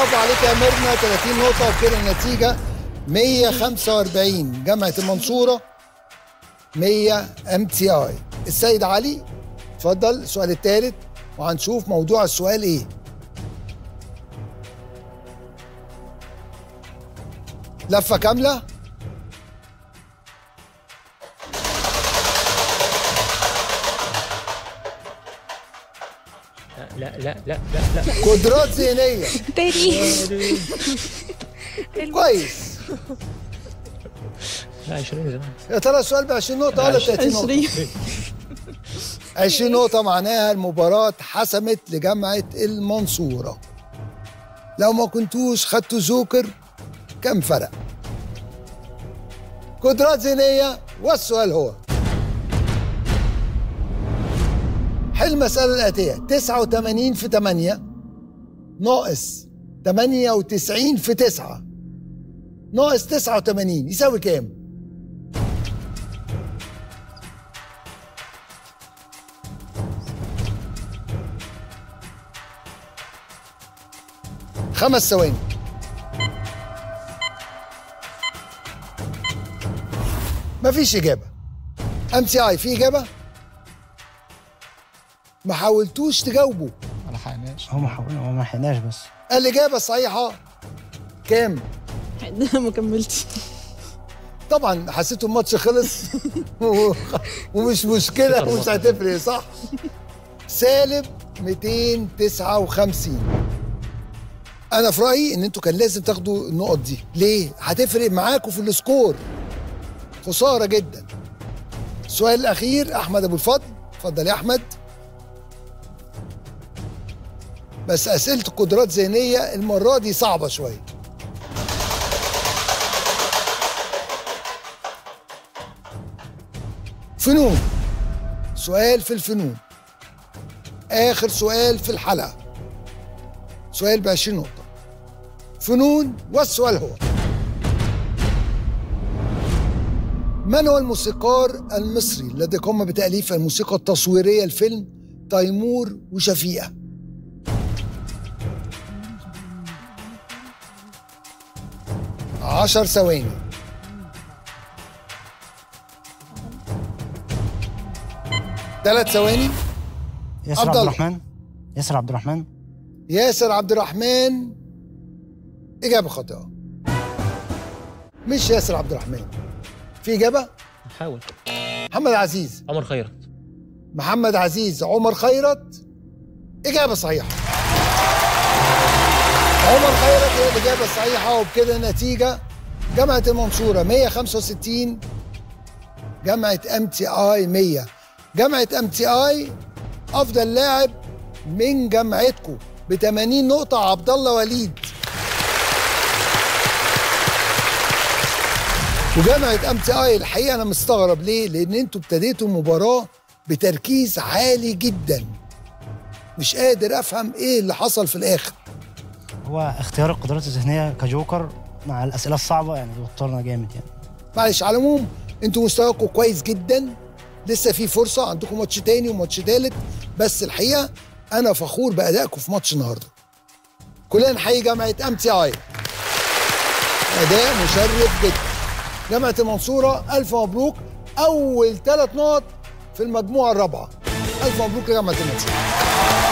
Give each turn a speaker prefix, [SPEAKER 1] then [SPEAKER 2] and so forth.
[SPEAKER 1] برافو عليك يا ميرنا 30 نقطة وكده النتيجة 145 جامعة المنصورة 100 ام تي اي السيد علي اتفضل السؤال الثالث وهنشوف موضوع السؤال ايه لفة كاملة
[SPEAKER 2] لا لا لا لا لا
[SPEAKER 1] قدرات ذهنية
[SPEAKER 3] تاني
[SPEAKER 1] كويس
[SPEAKER 2] لا 20 زمان
[SPEAKER 1] يا ترى السؤال ب 20 نقطة ولا 30 نقطة؟
[SPEAKER 3] 20
[SPEAKER 1] 20 نقطة معناها المباراة حسمت لجامعة المنصورة لو ما كنتوش خدتوا جوكر كم فرق؟ قدرات ذهنية والسؤال هو حل المسألة الآتية 89 في 8 ناقص 98 في 9 ناقص 89 يساوي كام؟ خمس ثواني مفيش إجابة ام سي اي في إجابة؟ ما حاولتوش تجاوبوا
[SPEAKER 4] ما لحقناش
[SPEAKER 5] هو ما حاولنا هو ما لحقناش بس
[SPEAKER 1] الإجابة الصحيحة كام؟
[SPEAKER 3] ما كملتش
[SPEAKER 1] طبعا حسيتوا الماتش خلص و- ومش مشكلة ومش هتفرق صح؟ سالب 259 أنا في رأيي إن أنتوا كان لازم تاخدوا النقط دي، ليه؟ هتفرق معاكم في السكور خسارة جدا. السؤال الأخير أحمد أبو الفضل، اتفضل يا أحمد. بس أسئلة قدرات ذهنية المرة دي صعبة شوية. فنون سؤال في الفنون آخر سؤال في الحلقة سؤال ب 20 نقطة فنون والسؤال هو من هو الموسيقار المصري الذي قام بتأليف الموسيقى التصويرية الفيلم تيمور وشفيقة عشر ثواني ثلاث ثواني
[SPEAKER 5] ياسر
[SPEAKER 1] عبد
[SPEAKER 5] عبد
[SPEAKER 1] الله.
[SPEAKER 5] الرحمن ياسر عبد الرحمن
[SPEAKER 1] ياسر عبد الرحمن إجابة خاطئة مش ياسر عبد الرحمن في إجابة
[SPEAKER 2] نحاول
[SPEAKER 1] محمد عزيز
[SPEAKER 2] عمر خيرت
[SPEAKER 1] محمد عزيز عمر خيرت إجابة صحيحة عمر خيرت هي الإجابة الصحيحة وبكده النتيجة جامعة المنصورة 165 جامعة ام تي اي 100 جامعة ام تي اي أفضل لاعب من جامعتكم ب 80 نقطة عبد الله وليد وجامعة ام تي اي الحقيقة أنا مستغرب ليه؟ لأن أنتوا ابتديتوا المباراة بتركيز عالي جدا مش قادر أفهم إيه اللي حصل في الآخر
[SPEAKER 5] هو اختيار القدرات الذهنيه كجوكر مع الاسئله الصعبه يعني وترنا جامد يعني
[SPEAKER 1] معلش على العموم انتوا مستواكم كويس جدا لسه في فرصه عندكم ماتش تاني وماتش تالت بس الحقيقه انا فخور بادائكم في ماتش النهارده كلنا نحيي جامعه ام تي اي اداء مشرف جدا جامعه المنصوره الف مبروك اول ثلاث نقط في المجموعه الرابعه الف مبروك لجامعه المنصوره